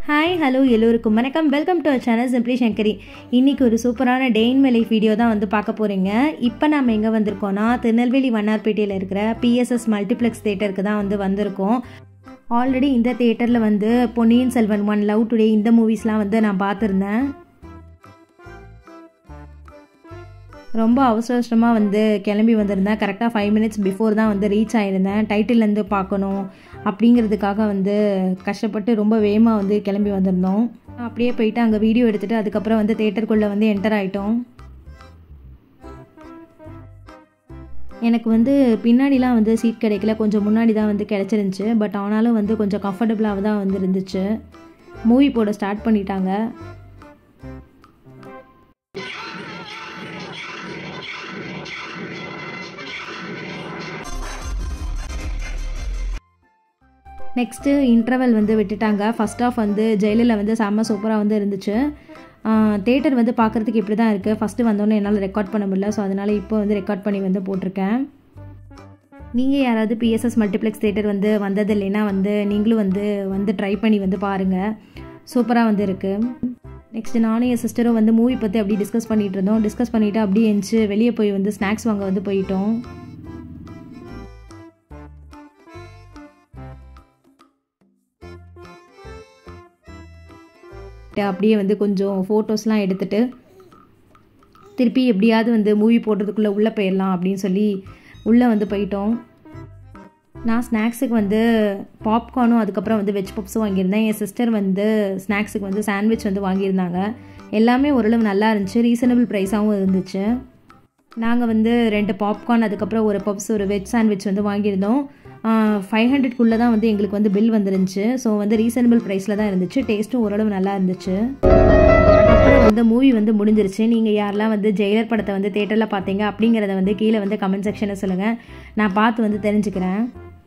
hi hello எல்லோருக்கும் வணக்கம் welcome to channel simply Sankari இன்றைக்கி ஒரு சூப்பரான டே இன் மை வீடியோ தான் வந்து பார்க்க போகிறீங்க இப்போ நம்ம எங்கே வந்திருக்கோம்னா திருநெல்வேலி வண்ணார்பேட்டையில் இருக்கிற பிஎஸ்எஸ் மல்டிப்ளெக்ஸ் தேட்டருக்கு தான் வந்து வந்திருக்கோம் ஆல்ரெடி இந்த தேட்டரில் வந்து Ponniyin Selvan one love today இந்த மூவிஸ்லாம் வந்து நான் பார்த்துருந்தேன் ரொம்ப அவசர அவசரமாக வந்து கிளம்பி வந்திருந்தேன் கரெக்டாக ஃபைவ் மினிட்ஸ் பிஃபோர் தான் வந்து ரீச் ஆகிருந்தேன் டைட்டில்லேருந்து பார்க்கணும் அப்படிங்கிறதுக்காக வந்து கஷ்டப்பட்டு ரொம்ப வேகமாக வந்து கிளம்பி வந்திருந்தோம் அப்படியே போயிட்டு அங்கே வீடியோ எடுத்துகிட்டு அதுக்கப்புறம் வந்து தேட்டருக்குள்ளே வந்து என்டர் ஆகிட்டோம் எனக்கு வந்து பின்னாடிலாம் வந்து சீட் கிடைக்கல கொஞ்சம் முன்னாடி தான் வந்து கிடச்சிருந்துச்சு பட் ஆனாலும் வந்து கொஞ்சம் கம்ஃபர்டபுளாக தான் வந்து இருந்துச்சு மூவி போட ஸ்டார்ட் பண்ணிட்டாங்க நெக்ஸ்ட்டு இன்டர்வல் வந்து விட்டுட்டாங்க ஃபஸ்ட் ஆஃப் வந்து ஜெயிலில் வந்து செம்ம சூப்பராக வந்து இருந்துச்சு தேட்டர் வந்து பார்க்குறதுக்கு இப்படி தான் இருக்குது ஃபஸ்ட்டு வந்தோன்னே என்னால் ரெக்கார்ட் பண்ண முடியல ஸோ அதனால் இப்போ வந்து ரெக்கார்ட் பண்ணி வந்து போட்டிருக்கேன் நீங்கள் யாராவது பிஎஸ்எஸ் மல்டிப்ளெக்ஸ் தேட்டர் வந்து வந்தது இல்லைன்னா வந்து நீங்களும் வந்து வந்து ட்ரை பண்ணி வந்து பாருங்கள் சூப்பராக வந்து இருக்குது நெக்ஸ்ட்டு நானும் என் சிஸ்டரும் வந்து மூவி பற்றி அப்படி டிஸ்கஸ் பண்ணிகிட்டு இருந்தோம் டிஸ்கஸ் பண்ணிவிட்டு அப்படியே எழுந்துச்சு வெளியே போய் வந்து ஸ்நாக்ஸ் வாங்க வந்து போயிட்டோம் அப்படியே வந்து கொஞ்சம் ஃபோட்டோஸ்லாம் எடுத்துகிட்டு திருப்பி எப்படியாவது வந்து மூவி போடுறதுக்குள்ளே உள்ளே போயிடலாம் அப்படின்னு சொல்லி உள்ளே வந்து போயிட்டோம் நான் ஸ்நாக்ஸுக்கு வந்து பாப்கார்னும் அதுக்கப்புறம் வந்து வெஜ் பப்ஸும் வாங்கியிருந்தேன் என் சிஸ்டர் வந்து ஸ்நாக்ஸுக்கு வந்து சாண்ட்விச் வந்து வாங்கியிருந்தாங்க எல்லாமே ஓரளவு நல்லா இருந்துச்சு ரீசனபிள் ப்ரைஸாகவும் இருந்துச்சு நாங்கள் வந்து ரெண்டு பாப்கார்ன் அதுக்கப்புறம் ஒரு பப்ஸ் ஒரு வெஜ் சாண்ட்விச் வந்து வாங்கியிருந்தோம் ஃபைவ் ஹண்ட்ரட்குள்ளே தான் வந்து எங்களுக்கு வந்து பில் வந்துருந்துச்சு ஸோ வந்து ரீசனபிள் ப்ரைஸில் தான் இருந்துச்சு டேஸ்ட்டும் ஓரளவு நல்லா இருந்துச்சு அப்புறம் வந்து மூவி வந்து முடிஞ்சிருச்சு நீங்கள் யாரெல்லாம் வந்து ஜெயிலர் படத்தை வந்து தேட்டரில் பார்த்தீங்க அப்படிங்கிறத வந்து கீழே வந்து கமெண்ட் செக்ஷனில் சொல்லுங்கள் நான் பார்த்து வந்து தெரிஞ்சுக்கிறேன்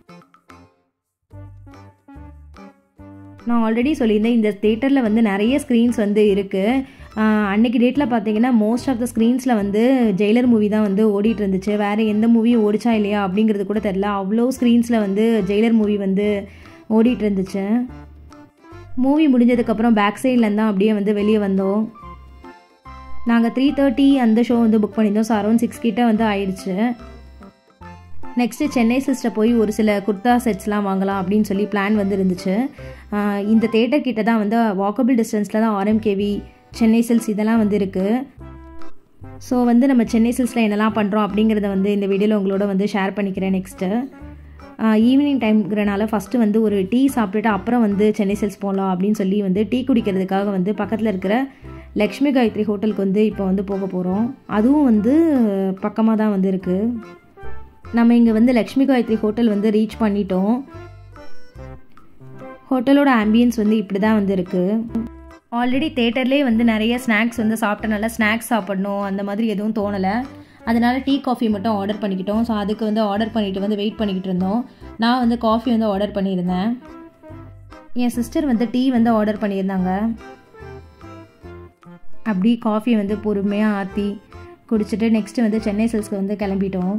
நான் ஆல்ரெடி சொல்லியிருந்தேன் இந்த தேட்டரில் வந்து நிறைய ஸ்க்ரீன்ஸ் வந்து இருக்குது அன்னைக்கு டேட்டில் பார்த்தீங்கன்னா மோஸ்ட் ஆஃப் த ஸ்க்ரீன்ஸில் வந்து ஜெயிலர் மூவி தான் வந்து ஓடிட்டு இருந்துச்சு வேறு எந்த மூவியும் ஓடிச்சா இல்லையா அப்படிங்கிறது கூட தெரில அவ்வளோ ஸ்க்ரீன்ஸில் வந்து ஜெயிலர் மூவி வந்து ஓடிட்டு இருந்துச்சு மூவி முடிஞ்சதுக்கப்புறம் பேக் சைட்லேருந்து தான் அப்படியே வந்து வெளியே வந்தோம் நாங்கள் த்ரீ தேர்ட்டி அந்த ஷோ வந்து புக் பண்ணியிருந்தோம் ஸோ அரௌண்ட் சிக்ஸ் கிட்டே வந்து ஆயிடுச்சு நெக்ஸ்ட்டு சென்னை சிஸ்டர் போய் ஒரு சில குர்தா செட்ஸ்லாம் வாங்கலாம் அப்படின்னு சொல்லி பிளான் வந்து இருந்துச்சு இந்த தேட்டர் கிட்ட தான் வந்து வாக்கபிள் டிஸ்டன்ஸில் தான் ஆர்எம்கேவி சென்னை சில்ஸ் இதெல்லாம் வந்து இருக்குது ஸோ வந்து நம்ம சென்னை சில்ஸில் என்னெல்லாம் பண்ணுறோம் அப்படிங்கிறத வந்து இந்த வீடியோவில் உங்களோட வந்து ஷேர் பண்ணிக்கிறேன் நெக்ஸ்ட்டு ஈவினிங் டைம்ங்கிறனால ஃபஸ்ட்டு வந்து ஒரு டீ சாப்பிட்டுட்டு அப்புறம் வந்து சென்னை சில்ஸ் போகலாம் அப்படின்னு சொல்லி வந்து டீ குடிக்கிறதுக்காக வந்து பக்கத்தில் இருக்கிற லக்ஷ்மி காயத்ரி ஹோட்டலுக்கு வந்து இப்போ வந்து போக போகிறோம் அதுவும் வந்து பக்கமாக தான் வந்து இருக்குது நம்ம இங்கே வந்து லக்ஷ்மி காயத்ரி ஹோட்டல் வந்து ரீச் பண்ணிட்டோம் ஹோட்டலோட ஆம்பியன்ஸ் வந்து இப்படி தான் வந்து இருக்குது ஆல்ரெடி தேட்டர்லேயே வந்து நிறைய ஸ்நாக்ஸ் வந்து சாப்பிட்டனால ஸ்நாக்ஸ் சாப்பிடணும் அந்த மாதிரி எதுவும் தோணலை அதனால் டீ காஃபி மட்டும் ஆர்டர் பண்ணிக்கிட்டோம் ஸோ அதுக்கு வந்து ஆர்டர் பண்ணிவிட்டு வந்து வெயிட் பண்ணிக்கிட்டு இருந்தோம் நான் வந்து காஃபி வந்து ஆர்டர் பண்ணியிருந்தேன் என் சிஸ்டர் வந்து டீ வந்து ஆர்டர் பண்ணியிருந்தாங்க அப்படி காஃபி வந்து பொறுமையாக ஆற்றி குடிச்சிட்டு நெக்ஸ்ட்டு வந்து சென்னை சில்ஸ்க்கு வந்து கிளம்பிட்டோம்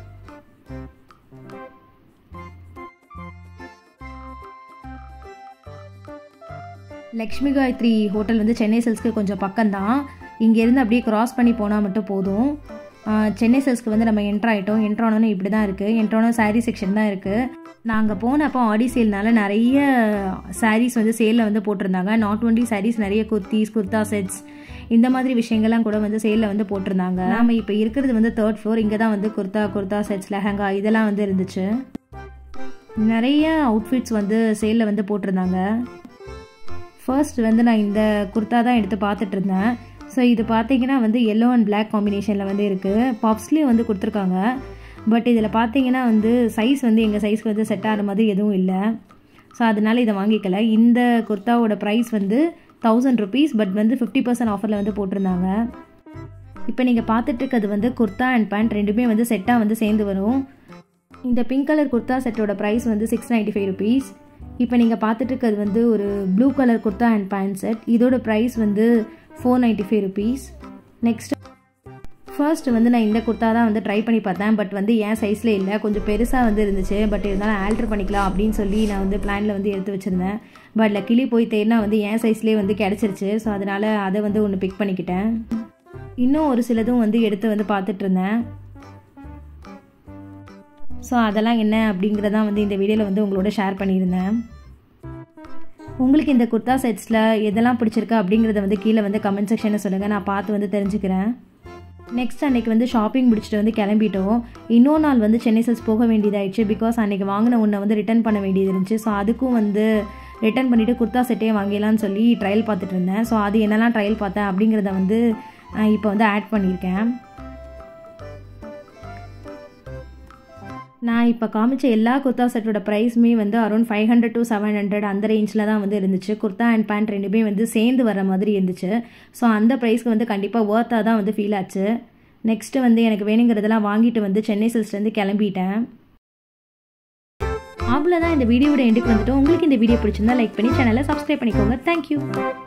லக்ஷ்மி காயத்ரி ஹோட்டல் வந்து சென்னை சில்ஸ்க்கு கொஞ்சம் பக்கம்தான் இங்கேருந்து அப்படியே க்ராஸ் பண்ணி போனால் மட்டும் போதும் சென்னை சில்ஸ்க்கு வந்து நம்ம என்ட்ரு ஆகிட்டோம் என்ட்ரானோன்னு இப்படி தான் இருக்குது என்ட்ரானோ சாரீ செக்ஷன் தான் இருக்குது நாங்கள் போனப்போ ஆடி சேல்னால நிறைய சாரீஸ் வந்து சேலில் வந்து போட்டிருந்தாங்க நாட் ஒன்லி சாரீஸ் நிறைய குர்த்திஸ் குர்தா செட்ஸ் இந்த மாதிரி விஷயங்கள்லாம் கூட வந்து சேலில் வந்து போட்டிருந்தாங்க நாம் இப்போ இருக்கிறது வந்து தேர்ட் ஃப்ளோர் இங்கே தான் வந்து குர்தா குர்தா செட்ஸ் லெஹங்கா இதெல்லாம் வந்து இருந்துச்சு நிறைய அவுட்ஃபிட்ஸ் வந்து சேலில் வந்து போட்டிருந்தாங்க ஃபர்ஸ்ட் வந்து நான் இந்த குர்த்தா தான் எடுத்து பார்த்துட்டு இருந்தேன் ஸோ இது பார்த்தீங்கன்னா வந்து எல்லோ அண்ட் பிளாக் காம்பினேஷனில் வந்து இருக்குது பப்ஸ்லேயும் வந்து கொடுத்துருக்காங்க பட் இதில் பார்த்தீங்கன்னா வந்து சைஸ் வந்து எங்கள் சைஸ்க்கு வந்து செட் ஆகிற மாதிரி எதுவும் இல்லை ஸோ அதனால இதை வாங்கிக்கல இந்த குர்த்தாவோட ப்ரைஸ் வந்து தௌசண்ட் ருபீஸ் பட் வந்து ஃபிஃப்டி பர்சன்ட் ஆஃபரில் வந்து போட்டிருந்தாங்க இப்போ நீங்கள் பார்த்துட்டு இருக்கிறது வந்து குர்த்தா அண்ட் பேண்ட் ரெண்டுமே வந்து செட்டாக வந்து சேர்ந்து வரும் இந்த பிங்க் கலர் குர்த்தா செட்டோட ப்ரைஸ் வந்து சிக்ஸ் நைன்ட்டி ஃபைவ் ருபீஸ் இப்போ நீங்கள் பார்த்துட்டு இருக்கிறது வந்து ஒரு blue colour kurta and pant set இதோட ப்ரைஸ் வந்து four ninety five rupees next first வந்து நான் இந்த குர்த்தா தான் வந்து ட்ரை பண்ணி பார்த்தேன் பட் வந்து என் சைஸில் இல்லை கொஞ்சம் பெருசாக வந்து இருந்துச்சு பட் இருந்தாலும் ஆல்ட்ரு பண்ணிக்கலாம் அப்படின்னு சொல்லி நான் வந்து பிளானில் வந்து எடுத்து வச்சுருந்தேன் பட் லக்கிலி போய் தேடினா வந்து என் சைஸ்லேயே வந்து கிடச்சிருச்சு ஸோ அதனால் அதை வந்து ஒன்று பிக் பண்ணிக்கிட்டேன் இன்னும் ஒரு சிலதும் வந்து எடுத்து வந்து பார்த்துட்டு இருந்தேன் ஸோ அதெல்லாம் என்ன அப்படிங்கிறதான் வந்து இந்த வீடியோவில் வந்து உங்களோட ஷேர் பண்ணியிருந்தேன் உங்களுக்கு இந்த குர்தா செட்ஸில் எதெல்லாம் பிடிச்சிருக்கு அப்படிங்கிறத வந்து கீழே வந்து கமெண்ட் செக்ஷனில் சொல்லுங்கள் நான் பார்த்து வந்து தெரிஞ்சுக்கிறேன் நெக்ஸ்ட் அன்னைக்கு வந்து ஷாப்பிங் முடிச்சுட்டு வந்து கிளம்பிட்டோம் இன்னொரு நாள் வந்து சென்னை செல்ஸ் போக வேண்டியதாயிடுச்சு பிகாஸ் அன்றைக்கி வாங்கின ஒன்றை வந்து ரிட்டர்ன் பண்ண வேண்டியது இருந்துச்சு ஸோ அதுக்கும் வந்து ரிட்டர்ன் பண்ணிவிட்டு குர்தா செட்டே வாங்கிடலான்னு சொல்லி ட்ரையல் பார்த்துட்டு இருந்தேன் ஸோ அது என்னெல்லாம் ட்ரையல் பார்த்தேன் அப்படிங்கிறத வந்து இப்போ வந்து ஆட் பண்ணியிருக்கேன் நான் இப்போ காமிச்ச எல்லா குர்தா செட்டோட ப்ரைஸுமே வந்து around five hundred to seven hundred அந்த ரேஞ்சில் தான் வந்து இருந்துச்சு குர்தா அண்ட் பேண்ட் ரெண்டுமே வந்து சேர்ந்து வர மாதிரி இருந்துச்சு ஸோ அந்த ப்ரைஸ்க்கு வந்து கண்டிப்பாக ஒர்த்தாக தான் வந்து ஃபீல் ஆச்சு நெக்ஸ்ட்டு வந்து எனக்கு வேணுங்கிறதெல்லாம் வாங்கிட்டு வந்து சென்னை சில்ஸ்லேருந்து கிளம்பிட்டேன் அவ்வளோதான் இந்த வீடியோட எண்டுக்கு வந்துட்டு உங்களுக்கு இந்த வீடியோ பிடிச்சிருந்தா லைக் பண்ணி சேனலை சப்ஸ்கிரைப் பண்ணிக்கோங்க தேங்க்யூ